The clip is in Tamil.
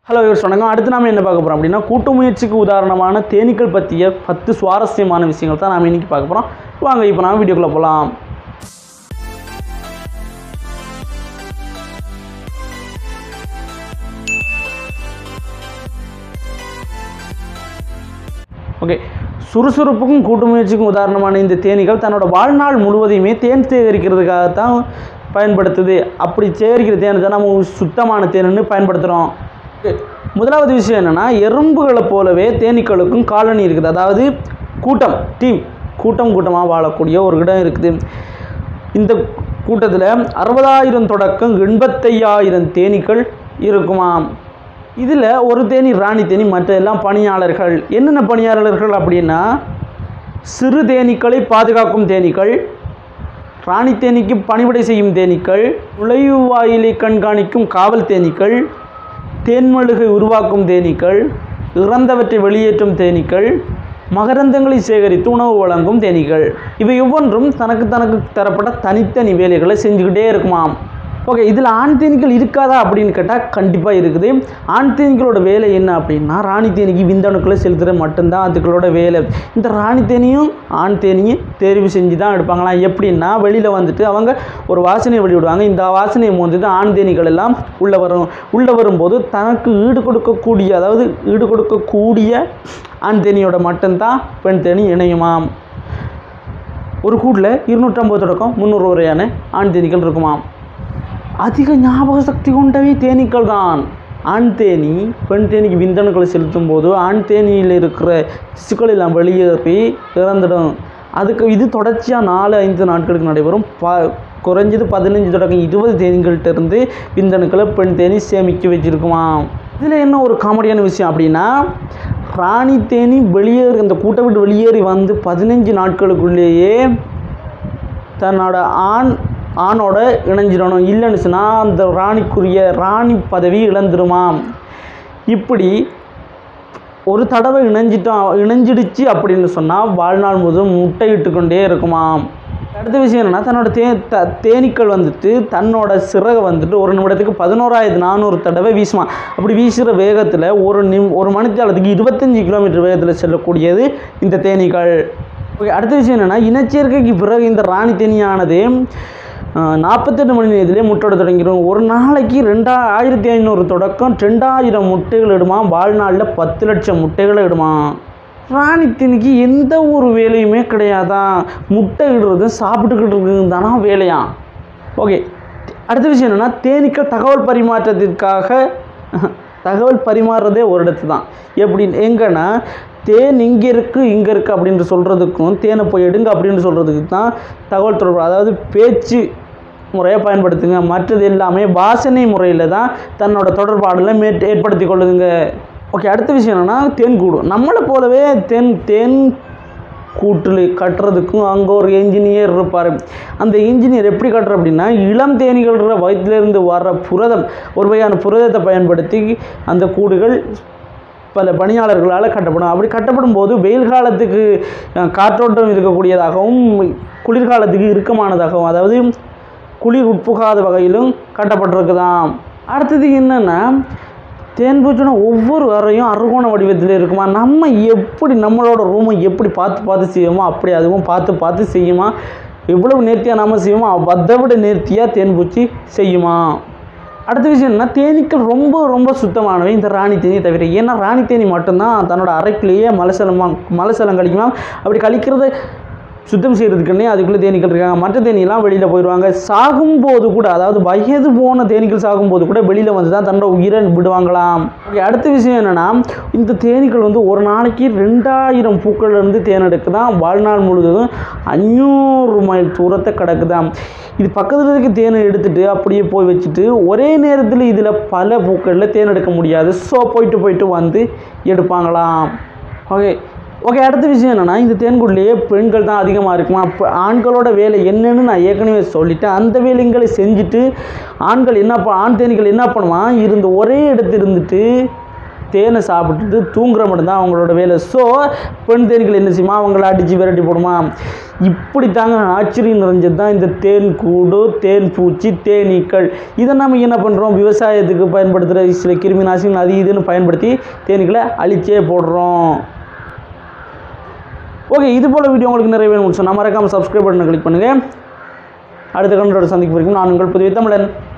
ஹலோ யூஸ் வணக்கம் அடுத்து நாம என்ன பார்க்க போகிறோம் அப்படின்னா கூட்டு முயற்சிக்கு உதாரணமான தேனீக்கள் பற்றிய பத்து சுவாரஸ்யமான விஷயங்கள் தான் நாம் இன்னைக்கு பார்க்க போகிறோம் வாங்க இப்போ நாம வீடியோக்குள்ளே போகலாம் ஓகே சுறுசுறுப்புக்கும் கூட்டு முயற்சிக்கும் உதாரணமான இந்த தேனீகள் தன்னோட வாழ்நாள் முழுவதையுமே தேன் சேகரிக்கிறதுக்காகத்தான் பயன்படுத்துது அப்படி சேகரிக்கிற தேனை தான் நம்ம சுத்தமான தேனுன்னு பயன்படுத்துகிறோம் முதலாவது விஷயம் என்னென்னா எறும்புகளை போலவே தேனீக்களுக்கும் காலனி இருக்குது அதாவது கூட்டம் டீம் கூட்டம் கூட்டமாக வாழக்கூடிய ஒரு இடம் இருக்குது இந்த கூட்டத்தில் அறுபதாயிரம் தொடக்கம் எண்பத்தையாயிரம் தேனீக்கள் இருக்குமாம் இதில் ஒரு தேனி ராணி தேனி மற்ற எல்லாம் பணியாளர்கள் என்னென்ன பணியாளர்கள் அப்படின்னா சிறு தேனீக்களை பாதுகாக்கும் தேனீக்கள் ராணி தேனீக்கு பணிவிடை செய்யும் தேனீக்கள் நுழைவு வாயிலை கண்காணிக்கும் காவல் தேனீக்கள் தேன்மழுகை உருவாக்கும் தேனீக்கள் இறந்தவற்றை வெளியேற்றும் தேனீக்கள் மகரந்தங்களை சேகரித்து உணவு வழங்கும் தேனீக்கள் இவை ஒவ்வொன்றும் தனக்கு தனக்கு தரப்பட்ட தனித்தனி வேலைகளை செஞ்சுக்கிட்டே இருக்குமாம் ஓகே இதில் ஆண் தேனீக்கள் இருக்காதா அப்படின்னு கேட்டால் கண்டிப்பாக இருக்குது ஆண் தேனீக்களோட வேலை என்ன அப்படின்னா ராணி தேனீக்கு விந்தணுக்களை செலுத்துறது மட்டும்தான் அதுகளோட வேலை இந்த ராணி தேனியும் ஆண் தேனியும் தேர்வு செஞ்சு தான் எடுப்பாங்களாம் எப்படின்னா வெளியில் வந்துட்டு அவங்க ஒரு வாசனையை வெளியிடுவாங்க இந்த வாசனையை மோந்துட்டு ஆண் தேனீக்கள் எல்லாம் உள்ளே வரும் உள்ளே வரும்போது தனக்கு ஈடு கொடுக்கக்கூடிய அதாவது ஈடு கொடுக்கக்கூடிய ஆண் தேனியோட மட்டும்தான் பெண் தேனி இணையுமாம் ஒரு கூட்டில் இருநூற்றம்பது தொடக்கம் முந்நூறு வரையான ஆண் தேனீக்கள் இருக்குமாம் அதிக ஞாபக சக்தி கொண்டவை தேனீக்கள் தான் ஆண் தேனி பெண் தேனிக்கு விந்தணுக்களை செலுத்தும் போது ஆண் தேனியில் இருக்கிற சிசுக்கள் எல்லாம் வெளியேறி இறந்துடும் அதுக்கு இது தொடர்ச்சியாக நாலு ஐந்து நாட்களுக்கு நடைபெறும் ப குறைஞ்சது பதினஞ்சு தொடக்கம் இருபது தேனீங்கள்ட்ட இருந்து விந்தணுக்களை பெண் தேனி சேமிக்க வச்சிருக்குமாம் இதில் என்ன ஒரு காமெடியான விஷயம் அப்படின்னா ராணி தேனி வெளியேறி அந்த கூட்டை விட்டு வெளியேறி வந்து பதினஞ்சு நாட்களுக்குள்ளேயே தன்னோட ஆண் ஆணோட இணைஞ்சிடணும் இல்லைன்னு சொன்னால் அந்த ராணிக்குரிய ராணி பதவி இழந்துருமாம் இப்படி ஒரு தடவை இணைஞ்சிட்டோம் இணைஞ்சிடுச்சு அப்படின்னு சொன்னால் வாழ்நாள் முழுவதும் முட்டையிட்டு கொண்டே இருக்குமாம் அடுத்த விஷயம் என்னென்னா தன்னோட தே த தேனீக்கள் வந்துட்டு தன்னோட சிறகை வந்துட்டு ஒரு நிமிடத்துக்கு பதினோராயிரத்து நானூறு தடவை வீசுமா அப்படி வீசுகிற வேகத்தில் ஒரு நிம் ஒரு மணித்தாளத்துக்கு இருபத்தஞ்சி கிலோமீட்டர் வேகத்தில் செல்லக்கூடியது இந்த தேனீக்கள் ஓகே அடுத்த விஷயம் என்னென்னா இனச்சேர்க்கைக்கு பிறகு இந்த ராணி தேனியானது நாற்பத்தெட்டு மணி நேரத்திலே முட்டையிட தொடங்கிடும் ஒரு நாளைக்கு ரெண்டா ஆயிரத்தி ஐநூறு தொடக்கம் ரெண்டாயிரம் முட்டைகள் இடுமா வாழ்நாளில் பத்து லட்சம் முட்டைகளை இடுமா ராணி தேனிக்கு எந்த ஒரு வேலையுமே கிடையாதான் முட்டை இடுறதும் சாப்பிட்டுக்கிட்டு இருக்கிறது தானா வேலையாம் ஓகே அடுத்த விஷயம் என்னென்னா தேனீக்கள் தகவல் பரிமாற்றத்திற்காக தகவல் பரிமாறுறதே ஒரு இடத்து தான் எப்படி எங்கன்னா தேன் இங்கே இருக்குது இங்கே இருக்குது அப்படின்ட்டு சொல்கிறதுக்கும் தேனை போய் எடுங்க அப்படின்னு சொல்கிறதுக்கு தான் தகவல் தொடர்பு அதாவது பேச்சு முறையை பயன்படுத்துங்க மற்றது எல்லாமே வாசனை முறையில் தான் தன்னோட தொடர்பாடலை மே ஏற்படுத்தி கொள்ளுதுங்க ஓகே அடுத்த விஷயம் என்னென்னா தேன் கூடு நம்மளை போலவே தேன் தேன் கூட்டில் கட்டுறதுக்கும் அங்கே ஒரு என்ஜினியர் இருப்பார் அந்த இன்ஜினியர் எப்படி கட்டுற அப்படின்னா இளம் தேனீகள்ன்ற வயிற்றுலேருந்து வர்ற புரதம் ஒரு வகையான புரதத்தை பயன்படுத்தி அந்த கூடுகள் பல பணியாளர்களால் கட்டப்படும் அப்படி கட்டப்படும் போது வெயில் காலத்துக்கு காற்றோட்டம் இருக்கக்கூடியதாகவும் குளிர்காலத்துக்கு இறுக்கமானதாகவும் அதாவது குளிர் உட்புகாத வகையிலும் கட்டப்பட்டிருக்குதாம் அடுத்தது என்னென்னா தேன்பூச்சினா ஒவ்வொரு அறையும் அறுகோண வடிவத்தில் இருக்குமா நம்ம எப்படி நம்மளோட ரூமை எப்படி பார்த்து பார்த்து செய்வோமோ அப்படி அதுவும் பார்த்து பார்த்து செய்யுமா எவ்வளவு நேர்த்தியாக நாம் செய்வோமோ அதை விட நேர்த்தியாக தேன்பூச்சி செய்யுமா அடுத்த விஷயம் என்ன தேனீக்கள் ரொம்ப ரொம்ப சுத்தமானவை இந்த ராணி தேனி தவிர ஏன்னா ராணி தேனி மட்டும்தான் தன்னோட அறைக்குள்ளேயே மலசலமா மலசலம் கழிக்குமா அப்படி கழிக்கிறத சுத்தம் செய்கிறதுக்குன்னே அதுக்குள்ளே தேனீக்கள் இருக்காங்க மற்ற தேனீலாம் வெளியில் போயிடுவாங்க சாகும்போது கூட அதாவது வயது போன தேனீக்கள் சாகும்போது கூட வெளியில் வந்து தான் தன்னோட உயிரை விடுவாங்களாம் ஓகே அடுத்த விஷயம் என்னென்னா இந்த தேனீக்கள் வந்து ஒரு நாளைக்கு ரெண்டாயிரம் பூக்கள்லேருந்து தேன் எடுக்குதான் வாழ்நாள் முழுவதும் அஞ்சூறு மைல் தூரத்தை கிடக்குதாம் இது பக்கத்தில் இருக்க தேனை எடுத்துகிட்டு அப்படியே போய் வச்சுட்டு ஒரே நேரத்தில் இதில் பல பூக்களில் தேன் எடுக்க முடியாது ஸோ போயிட்டு போயிட்டு வந்து எடுப்பாங்களாம் ஓகே ஓகே அடுத்த விஷயம் என்னென்னா இந்த தேன்கூட்லேயே பெண்கள் தான் அதிகமாக இருக்குமா அப்போ ஆண்களோட வேலை என்னன்னு நான் ஏற்கனவே சொல்லிட்டேன் அந்த வேலைங்களை செஞ்சுட்டு ஆண்கள் என்ன ப ஆண் தேனீக்கள் என்ன பண்ணுவான் இருந்து ஒரே இடத்துல இருந்துட்டு தேனை சாப்பிட்டுட்டு தூங்குற மட்டும்தான் அவங்களோட வேலை ஸோ பெண் தேனீக்கள் என்ன செய்யுமா அவங்கள அடித்து விரட்டி போடுமா இப்படி தாங்க ஆச்சரியம் நிறைஞ்சது தான் இந்த தேன் கூடு தேன் பூச்சி தேனீக்கள் இதை நம்ம என்ன பண்ணுறோம் விவசாயத்துக்கு பயன்படுத்துகிற சில கிருமி நாசினிகள் அது இதுன்னு பயன்படுத்தி தேனீக்களை அழிச்சே போடுறோம் ஓகே இது போல் வீடியோ உங்களுக்கு நிறைய வேணும் சொன்னால் மறக்காமல் சப்ஸ்கிரைப் பட்டனை கிளிக் பண்ணுங்கள் அடுத்த கண்டோட சந்திக்கும் வரைக்கும் நான் உங்கள் புதிய தமிழன்